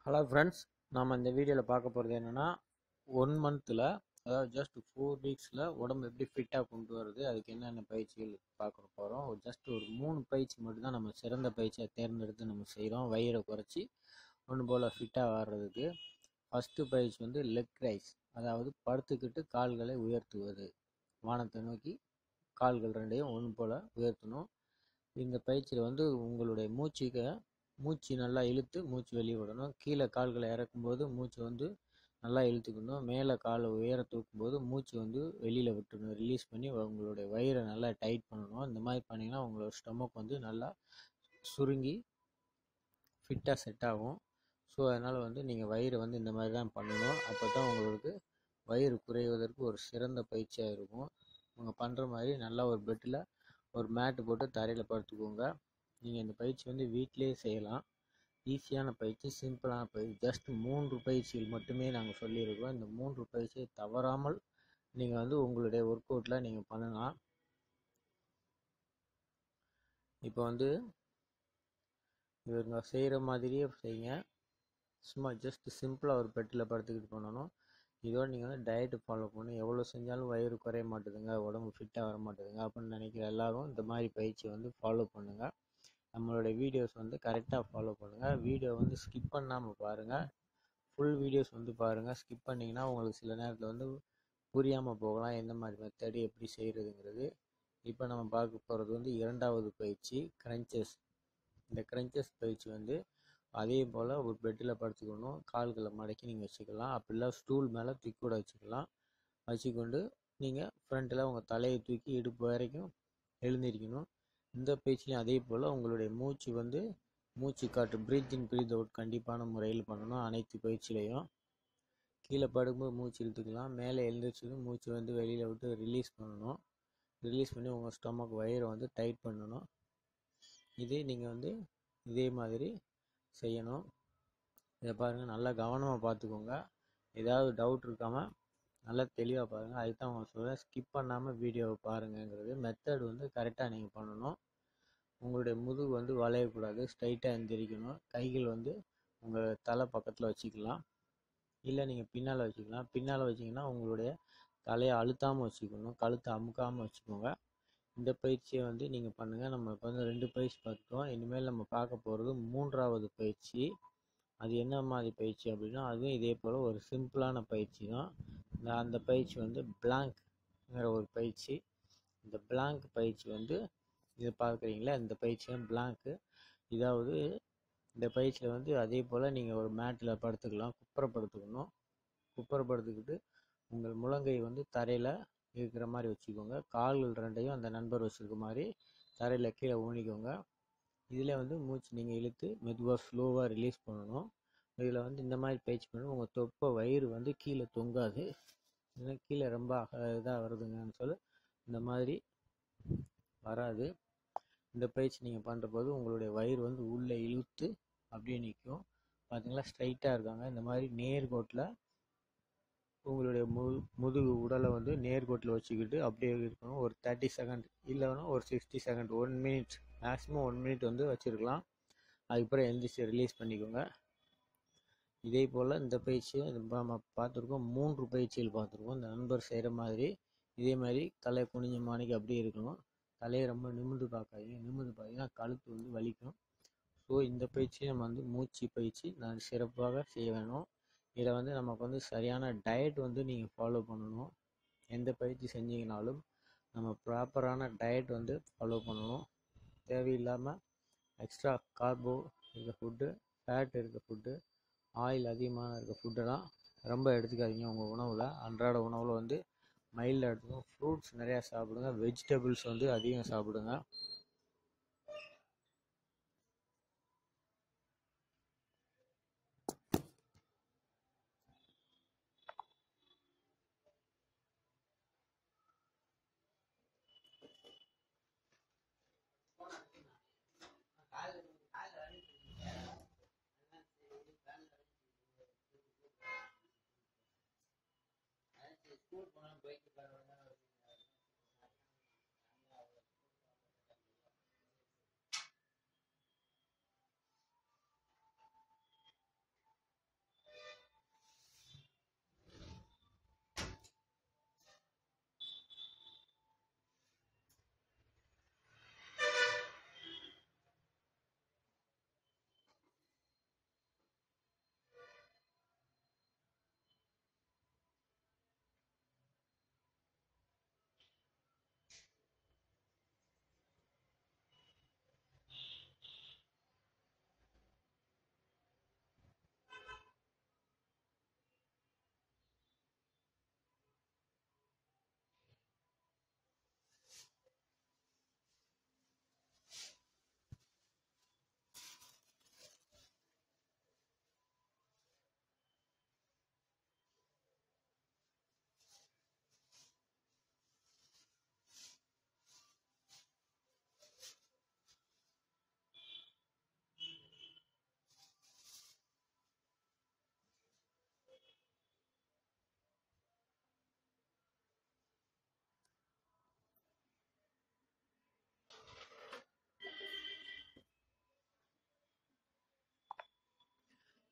hello friends நாம் இந்த வீடியோவில் பார்க்க போகிறது என்னென்னா ஒன் மந்த்தில் அதாவது ஜஸ்ட் ஃபோர் வீக்ஸில் உடம்பு எப்படி ஃபிட்டாக கொண்டு வருது அதுக்கு என்னென்ன பயிற்சிகள் பார்க்க போகிறோம் ஜஸ்ட் ஒரு மூணு பயிற்சி மட்டும்தான் நம்ம சிறந்த பயிற்சியை தேர்ந்தெடுத்து நம்ம செய்கிறோம் வயிறை குறைச்சி ஒன்று போல் ஃபிட்டாக வர்றதுக்கு ஃபஸ்ட்டு பயிற்சி வந்து லெக் ரைஸ் அதாவது படுத்துக்கிட்டு கால்களை உயர்த்துவது வானத்தை நோக்கி கால்கள் ரெண்டையும் ஒன்று போல் உயர்த்தணும் இந்த பயிற்சியில் வந்து உங்களுடைய மூச்சுக்கு மூச்சு நல்லா இழுத்து மூச்சு வெளியே விடணும் கீழே கால்களை இறக்கும்போது மூச்சு வந்து நல்லா இழுத்துக்கணும் மேலே காலை உயர தூக்கும்போது மூச்சு வந்து வெளியில் விட்டுணும் ரிலீஸ் பண்ணி உங்களுடைய வயிறை நல்லா டைட் பண்ணணும் இந்த மாதிரி பண்ணிங்கன்னா உங்களோட ஸ்டொமக் வந்து நல்லா சுருங்கி ஃபிட்டாக செட் ஆகும் ஸோ அதனால் வந்து நீங்கள் வயிறு வந்து இந்த மாதிரி தான் பண்ணணும் அப்போ தான் உங்களுக்கு வயிறு குறைவதற்கு ஒரு சிறந்த பயிற்சியாக இருக்கும் நீங்கள் பண்ணுற மாதிரி நல்லா ஒரு பெட்டில் ஒரு மேட்டு போட்டு தரையில் படுத்துக்கோங்க நீங்கள் இந்த பயிற்சி வந்து வீட்டிலே செய்யலாம் ஈஸியான பயிற்சி சிம்பிளான பயிற்சி ஜஸ்ட் மூன்று பயிற்சிகள் மட்டுமே நாங்கள் சொல்லியிருக்கோம் இந்த மூன்று பயிற்சியை தவறாமல் நீங்கள் வந்து உங்களுடைய ஒர்க் அவுட்டில் நீங்கள் பண்ணலாம் இப்போ வந்து இவங்க செய்கிற மாதிரியே செய்யுங்க சும்மா ஜஸ்ட் சிம்பிளாக ஒரு பெட்டில் படுத்துக்கிட்டு பண்ணணும் இதோட நீங்கள் வந்து டயட்டு ஃபாலோ பண்ணணும் எவ்வளோ செஞ்சாலும் வயிறு குறைய மாட்டேதுங்க உடம்பு ஃபிட்டாக வர மாட்டேதுங்க அப்படின்னு நினைக்கிற எல்லாரும் இந்த மாதிரி பயிற்சியை வந்து ஃபாலோ பண்ணுங்கள் நம்மளோட வீடியோஸ் வந்து கரெக்டாக ஃபாலோ பண்ணுங்கள் வீடியோ வந்து ஸ்கிப் பண்ணாமல் பாருங்கள் ஃபுல் வீடியோஸ் வந்து பாருங்கள் ஸ்கிப் பண்ணிங்கன்னா உங்களுக்கு சில நேரத்தில் வந்து புரியாமல் போகலாம் எந்த மாதிரி மெத்தடு எப்படி செய்கிறதுங்கிறது இப்போ நம்ம பார்க்க போகிறது வந்து இரண்டாவது பயிற்சி க்ரன்ச்சஸ் இந்த க்ரன்ச்சஸ் பயிற்சி வந்து அதே போல் ஒரு பெட்டில் படுத்துக்கணும் கால்களை மடக்கி நீங்கள் வச்சுக்கலாம் அப்படிலாம் ஸ்டூல் மேலே தூக்கி கூட வச்சுக்கலாம் வச்சுக்கொண்டு நீங்கள் ஃப்ரண்ட்டில் உங்கள் தலையை தூக்கி இடுப்பு வரைக்கும் எழுந்திருக்கணும் இந்த பயிற்சிலையும் அதே போல் உங்களுடைய மூச்சு வந்து மூச்சு காட்டு ப்ரீத் இன் ப்ரீத் அவுட் கண்டிப்பான முறையில் பண்ணணும் அனைத்து பயிற்சியிலையும் கீழே படுக்கும்போது மூச்சு இழுத்துக்கலாம் மேலே எழுந்திரிச்சதும் மூச்சு வந்து வெளியில் விட்டு ரிலீஸ் பண்ணணும் ரிலீஸ் பண்ணி உங்கள் ஸ்டொமக் வயிறை வந்து டைட் பண்ணணும் இதே நீங்கள் வந்து இதே மாதிரி செய்யணும் இதை பாருங்கள் நல்லா கவனமாக பார்த்துக்கோங்க ஏதாவது டவுட் இருக்காமல் நல்லா தெளிவாக பாருங்கள் அதுக்கு தான் அவங்க சொல்கிறேன் ஸ்கிப் பண்ணாமல் வீடியோவை பாருங்கங்கிறது மெத்தட் வந்து கரெக்டாக நீங்கள் பண்ணணும் உங்களுடைய முதுகு வந்து வளையக்கூடாது ஸ்ட்ரைட்டாக எந்திரிக்கணும் கைகள் வந்து உங்கள் தலை பக்கத்தில் வச்சுக்கலாம் இல்லை நீங்கள் பின்னால் வச்சுக்கலாம் பின்னால் வச்சிங்கன்னா உங்களுடைய தலையை அழுத்தாமல் வச்சுக்கணும் கழுத்தை அமுக்காமல் வச்சுக்கோங்க இந்த பயிற்சியை வந்து நீங்கள் பண்ணுங்கள் நம்ம இப்போ வந்து ரெண்டு பயிற்சி பார்த்துட்டோம் இனிமேல் நம்ம பார்க்க போகிறது மூன்றாவது பயிற்சி அது என்ன மாதிரி பயிற்சி அப்படின்னா அதுவும் இதே போல் ஒரு சிம்பிளான பயிற்சி தான் இந்த அந்த பயிற்சி வந்து பிளாங்க்ங்கிற ஒரு பயிற்சி இந்த பிளாங்க் பயிற்சி வந்து இதை பார்க்குறீங்களா இந்த பயிற்சி தான் பிளாங்க்கு இதாவது இந்த பயிற்சியில் வந்து அதே போல் நீங்கள் ஒரு மேட்டில் படுத்துக்கலாம் குப்பரை படுத்துக்கணும் குப்பரை படுத்துக்கிட்டு உங்கள் முழங்கை வந்து தரையில் இருக்கிற மாதிரி வச்சுக்கோங்க கால்கள் ரெண்டையும் அந்த நண்பர் வச்சுருக்க மாதிரி தரையில் கீழே ஊனிக்கோங்க இதில் வந்து மூச்சு நீங்கள் இழுத்து மெதுவாக ஸ்லோவாக ரிலீஸ் பண்ணணும் இதில் வந்து இந்த மாதிரி பயிற்சி பண்ணி உங்கள் தொப்பை வயிறு வந்து கீழே தொங்காது ஏன்னா கீழே ரொம்ப இதாக வருதுங்கன்னு சொல்லி இந்த மாதிரி வராது இந்த பயிற்சி நீங்கள் பண்ணுற போது உங்களுடைய வயிறு வந்து உள்ளே இழுத்து அப்படியே நிற்கும் பார்த்தீங்களா ஸ்ட்ரைட்டாக இருக்காங்க இந்த மாதிரி நேர்கோட்டில் உங்களுடைய மு முதுகு உடலை வந்து நேர்கோட்டில் வச்சுக்கிட்டு அப்படியே இருக்கணும் ஒரு தேர்ட்டி செகண்ட் இல்லைன்னா ஒரு sixty second one minute maximum one minute வந்து வச்சுருக்கலாம் அதுக்கப்புறம் எந்திரிச்சு ரிலீஸ் பண்ணிக்கோங்க இதே போல் இந்த பயிற்சியை நம்ம பார்த்துருக்கோம் மூன்று பயிற்சிகள் பார்த்துருக்கோம் இந்த நண்பர் செய்கிற மாதிரி இதே மாதிரி தலை குனிஞ்ச மாணிக்கு அப்படியே இருக்கணும் தலையை ரொம்ப நிமிர்ந்து பார்க்காதீங்க நிமிர்ந்து பார்த்தீங்கன்னா கழுத்து வந்து வலிக்கும் ஸோ இந்த பயிற்சியை நம்ம வந்து மூச்சு பயிற்சி நான் சிறப்பாக செய்ய வேணும் இதில் வந்து நமக்கு வந்து சரியான டயட் வந்து நீங்கள் ஃபாலோ பண்ணணும் எந்த பயிற்சி செஞ்சீங்கனாலும் நம்ம ப்ராப்பரான டயட் வந்து ஃபாலோ பண்ணணும் தேவையில்லாமல் எக்ஸ்ட்ரா கார்போ இருக்க ஃபுட்டு ஃபேட் இருக்க ஃபுட்டு ஆயில் அதிகமான இருக்க ஃபுட்டெல்லாம் ரொம்ப எடுத்துக்காதீங்க உங்கள் உணவில் அன்றாட உணவில் வந்து மைல்டாக எடுத்துக்கணும் ஃப்ரூட்ஸ் நிறையா சாப்பிடுங்க வெஜிடபிள்ஸ் வந்து அதிகம் சாப்பிடுங்க ஸ்கூல் போனால் பைக்கு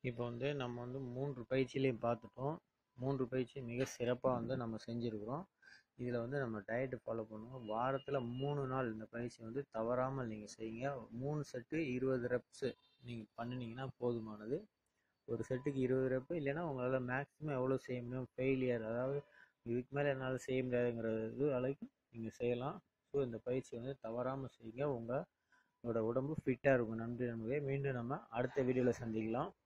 இப்போ வந்து நம்ம வந்து மூன்று பயிற்சியிலையும் பார்த்துட்டோம் மூன்று பயிற்சி மிக சிறப்பாக வந்து நம்ம செஞ்சுருக்குறோம் இதில் வந்து நம்ம டயட்டு ஃபாலோ பண்ணுவோம் வாரத்தில் மூணு நாள் இந்த பயிற்சி வந்து தவறாமல் நீங்கள் செய்யுங்க மூணு செட்டு இருபது ரெப்ஸு நீங்கள் பண்ணினீங்கன்னா போதுமானது ஒரு செட்டுக்கு இருபது ரெப்பு இல்லைன்னா உங்களால் மேக்ஸிமம் எவ்வளோ செய்ய முடியும் ஃபெயிலியர் அதாவது இதுக்கு மேலே என்னால் செய்ய முடியாதுங்கிற இது அளவுக்கு நீங்கள் செய்யலாம் ஸோ இந்த பயிற்சி வந்து தவறாமல் செய்யுங்க உங்களோட உடம்பு ஃபிட்டாக இருக்கும் நன்றி நண்பர்களே மீண்டும் நம்ம அடுத்த வீடியோவில் சந்திக்கலாம்